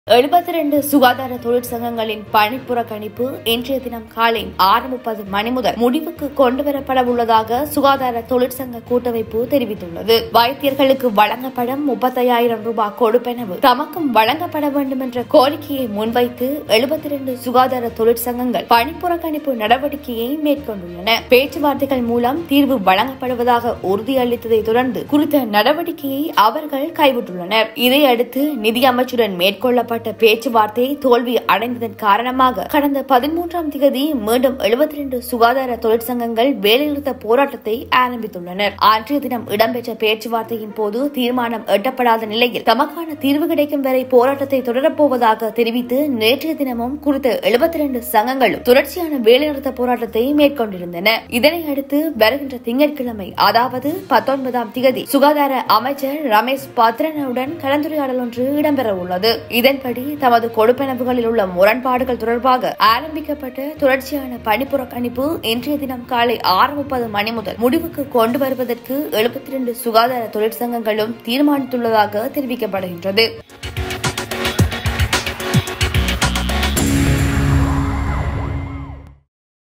எழுபத்தி ரெண்டு சுகாதார தொழிற்சங்கங்களின் பணி புறக்கணிப்பு இன்றைய தினம் காலை ஆறு முப்பது மணி முதல் முடிவுக்கு கொண்டுவரப்பட உள்ளதாக சுகாதார தொழிற்சங்க கூட்டமைப்பு தெரிவித்துள்ளது வைத்தியர்களுக்கு வழங்கப்படும் முப்பத்தையாயிரம் ரூபாய் கொடுப்பெனவு தமக்கும் வழங்கப்பட வேண்டும் என்ற கோரிக்கையை முன்வைத்து எழுபத்தி ரெண்டு சுகாதார தொழிற்சங்கங்கள் பணி புறக்கணிப்பு நடவடிக்கையை மேற்கொண்டுள்ளன பேச்சுவார்த்தைகள் மூலம் தீர்வு வழங்கப்படுவதாக உறுதியளித்ததை தொடர்ந்து குறித்த நடவடிக்கையை அவர்கள் கைவிட்டுள்ளனர் இதையடுத்து நிதியமைச்சுடன் மேற்கொள்ளப்பட்ட பேச்சுவார்த்தை தோல்வி அடைந்ததன் காரணமாக கடந்த பதிமூன்றாம் தேதி மீண்டும் எழுபத்தி ரெண்டு சுகாதார தொழிற்சங்கங்கள் வேலைநிறுத்த போராட்டத்தை ஆரம்பித்துள்ளனர் அன்றைய தினம் இடம்பெற்ற பேச்சுவார்த்தையின் போது தீர்மானம் எட்டப்படாத நிலையில் தமக்கான தீர்வு கிடைக்கும் வரை போராட்டத்தை தொடரப்போவதாக தெரிவித்து நேற்றைய தினமும் குறித்த எழுபத்தி ரெண்டு சங்கங்களும் தொடர்ச்சியான வேலைநிறுத்த போராட்டத்தை மேற்கொண்டிருந்தன இதனை அடுத்து வருகின்ற திங்கட்கிழமை அதாவது பத்தொன்பதாம் தேதி சுகாதார அமைச்சர் ரமேஷ் பத்ரனுடன் கலந்துரையாடல் ஒன்று இடம்பெற உள்ளது இதன்படி தமது கொடுப்பனவுகளில் உள்ள முரண்பாடுகள் தொடர்பாக ஆரம்பிக்கப்பட்ட தொடர்ச்சியான பணிப்புறக்கணிப்பு இன்றைய தினம் காலை ஆறு முப்பது மணி முதல் முடிவுக்கு கொண்டு வருவதற்கு எழுபத்தி இரண்டு சுகாதார தொழிற்சங்கங்களும் தீர்மானித்துள்ளதாக தெரிவிக்கப்படுகின்றது